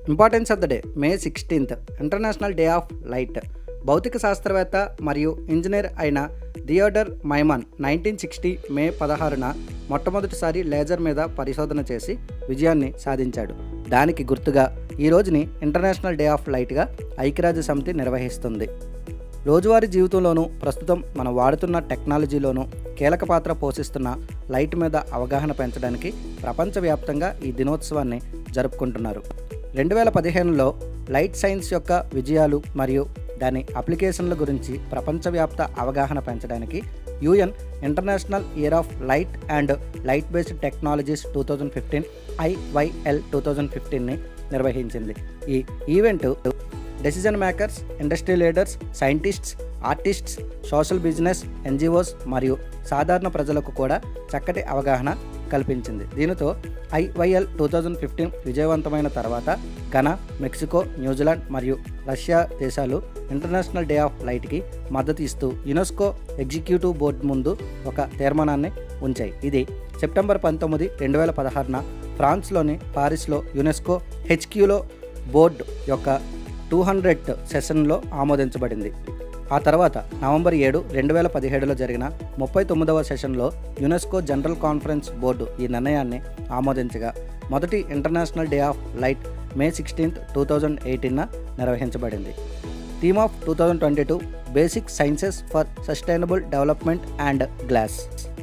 importance of the day May sixteenth international day of light భౌతిక శాస్త్రవేత్త మరియు engineer అయిన Theodore Maiman nineteen sixty May పదహారున మొట్టమొదటిసారి లేజర్ మీద పరిశోధన చేసి విజయాన్ని సాధించాడు దానికి గుర్తుగా ఈ రోజుని ఇంటర్నేషనల్ డే ఆఫ్ లైట్గా ఐక్యరాజ్య సమితి నిర్వహిస్తుంది రోజువారీ జీవితంలోనూ ప్రస్తుతం మనం వాడుతున్న టెక్నాలజీలోనూ కీలక పాత్ర పోషిస్తున్న లైట్ మీద అవగాహన పెంచడానికి ప్రపంచవ్యాప్తంగా ఈ దినోత్సవాన్ని జరుపుకుంటున్నారు రెండు వేల పదిహేనులో లైట్ సైన్స్ యొక్క విజయాలు మరియు దాని అప్లికేషన్ల గురించి ప్రపంచవ్యాప్త అవగాహన పెంచడానికి UN international year of light and light based technologies two thousand fifteen IYL two thousand ఫిఫ్టీన్ని నిర్వహించింది ఈ event decision makers industry leaders scientists artists social business NGOs మరియు సాధారణ ప్రజలకు కూడా చక్కటి అవగాహన కల్పించింది దీనితో ఐవైఎల్ టూ థౌజండ్ ఫిఫ్టీన్ విజయవంతమైన తర్వాత ఘనా మెక్సికో న్యూజిలాండ్ మరియు రష్యా దేశాలు ఇంటర్నేషనల్ డే ఆఫ్ లైట్కి మద్దతు ఇస్తూ యునెస్కో ఎగ్జిక్యూటివ్ బోర్డు ముందు ఒక తీర్మానాన్ని ఉంచాయి ఇది సెప్టెంబర్ పంతొమ్మిది రెండు వేల పదహారున ఫ్రాన్స్లోని పారిస్లో యునెస్కో హెచ్క్యూలో బోర్డు యొక్క టూ హండ్రెడ్ సెషన్లో ఆమోదించబడింది ఆ తర్వాత నవంబర్ ఏడు రెండు వేల పదిహేడులో జరిగిన ముప్పై తొమ్మిదవ సెషన్లో యునెస్కో జనరల్ కాన్ఫరెన్స్ బోర్డు ఈ నిర్ణయాన్ని ఆమోదించగా మొదటి international day of light May sixteenth two thousand ఎయిటీన్న నిర్వహించబడింది theme of two thousand twenty two basic sciences for sustainable development and glass